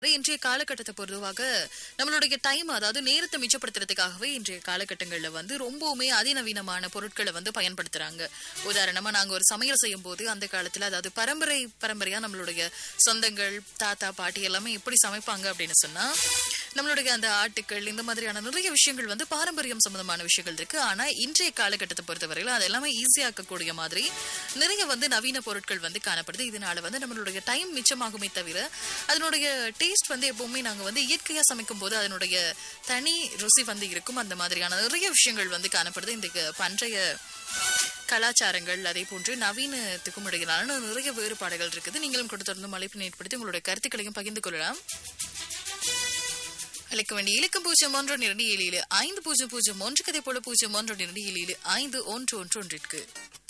இன்றைய காலகட்டத்தை பொதுவாக நம்மளுடைய டைம் அதாவது நேரத்தை மிச்சப்படுத்துறதுக்காகவே இன்றைய காலகட்டங்கள்ல வந்து ரொம்பவுமே அதிநவீனமான பொருட்களை வந்து பயன்படுத்துறாங்க உதாரணமா நாங்க ஒரு சமையல் செய்யும் போது அந்த காலத்துல அதாவது பரம்பரை பரம்பரையா நம்மளுடைய சொந்தங்கள் தாத்தா பாட்டி எல்லாமே எப்படி சமைப்பாங்க அப்படின்னு சொன்னா நம்மளுடைய அந்த ஆட்டுக்கள் இந்த மாதிரியான நிறைய விஷயங்கள் வந்து பாரம்பரியம் சம்பந்தமான விஷயங்கள் இருக்கு ஆனா இன்றைய காலகட்டத்தை பொறுத்தவரையில அது எல்லாமே ஈஸியாக்கக்கூடிய மாதிரி நிறைய வந்து நவீன பொருட்கள் வந்து காணப்படுது இதனால வந்து நம்மளுடைய டைம் மிச்சமாகுமே தவிர அதனுடைய டேஸ்ட் வந்து எப்பவுமே நாங்க வந்து இயற்கையா சமைக்கும் போது அதனுடைய தனி ருசி வந்து இருக்கும் அந்த மாதிரியான நிறைய விஷயங்கள் வந்து காணப்படுது இந்த க- பண்டைய கலாச்சாரங்கள் அதே போன்று நவீனத்துக்கும் இடையிலான நிறைய வேறுபாடுகள் இருக்குது நீங்களும் கூட தொடர்ந்து அழைப்பினை ஏற்படுத்தி உங்களுடைய கருத்துக்களையும் பகிர்ந்து கொள்ளலாம் அழைக்க வேண்டிய இலக்கம் பூஜ்ஜியம் ஒன்று இரண்டு ஏழு ஏழு ஐந்து பூஜ்ஜியம் பூஜ்ஜியம் ஒன்று கதை போல பூஜ்ஜியம் ஒன்று இரண்டு ஏழு ஏழு ஐந்து ஒன்று ஒன்று ஒன்றிற்கு